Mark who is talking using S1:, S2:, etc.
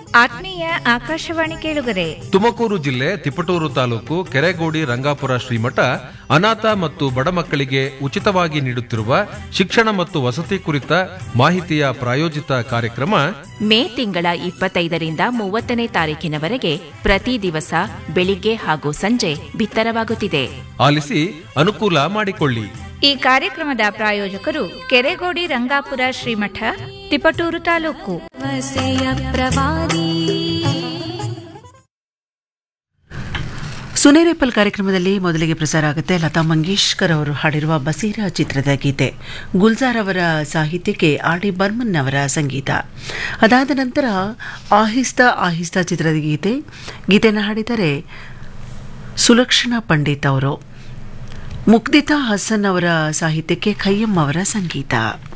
S1: ಆತ್ಮೀಯ ಆಕಾಶವಾಣಿ ಕೇಳುಗರೆ
S2: ತುಮಕೂರು ಜಿಲ್ಲೆ ತಿಪಟೂರು ತಾಲೂಕು ಕೆರೆಗೋಡಿ ರಂಗಾಪುರ ಶ್ರೀಮಠ ಅನಾಥ ಮತ್ತು ಬಡ ಮಕ್ಕಳಿಗೆ ಉಚಿತವಾಗಿ ನೀಡುತ್ತಿರುವ ಶಿಕ್ಷಣ ಮತ್ತು ವಸತಿ ಕುರಿತ ಮಾಹಿತಿಯ ಪ್ರಾಯೋಜಿತ ಕಾರ್ಯಕ್ರಮ
S3: ಮೇ ತಿಂಗಳ ಇಪ್ಪತ್ತೈದರಿಂದ ಮೂವತ್ತನೇ ತಾರೀಕಿನವರೆಗೆ ಪ್ರತಿ ದಿವಸ ಬೆಳಿಗ್ಗೆ ಹಾಗೂ ಸಂಜೆ ಬಿತ್ತರವಾಗುತ್ತಿದೆ
S2: ಆಲಿಸಿ ಅನುಕೂಲ ಮಾಡಿಕೊಳ್ಳಿ
S1: ಈ ಕಾರ್ಯಕ್ರಮದ ಪ್ರಾಯೋಜಕರು ಕೆರೆಗೋಡಿ ರಂಗಾಪುರ ಶ್ರೀಮಠ ತಿಪಟೂರು ತಾಲೂಕು
S4: वसेय प्रवादी
S5: ಸುನೇರೇಪಲ್ ಕಾರ್ಯಕ್ರಮದಲ್ಲಿ ಮೊದಲಿಗೆ ಪ್ರಸಾರ ಆಗುತ್ತೆ ಲತಾ ಮಂಗೇಶ್ಕರ್ ಅವರು ಹಾಡಿರುವ ಬಸೀರಾ ಚಿತ್ರದ ಗೀತೆ ಗುಲ್ಜಾರ್ ಅವರ ಸಾಹಿತ್ಯಕ್ಕೆ ಆರ್ ಡಿ ಬರ್ಮನ್ ಅವರ ಸಂಗೀತ ಅದಾದ ನಂತರ ಆಹಿಸ್ತಾ ಆಹಿಸ್ತಾ ಚಿತ್ರದ ಗೀತೆ ಗೀತೆಯನ್ನು ಹಾಡಿದರೆ ಸುಲಕ್ಷಣಾ ಪಂಡಿತ್ ಅವರು ಮುಕ್ದಿತಾ ಹಸನ್ ಅವರ ಸಾಹಿತ್ಯಕ್ಕೆ ಖಯ್ಯಂ ಅವರ ಸಂಗೀತ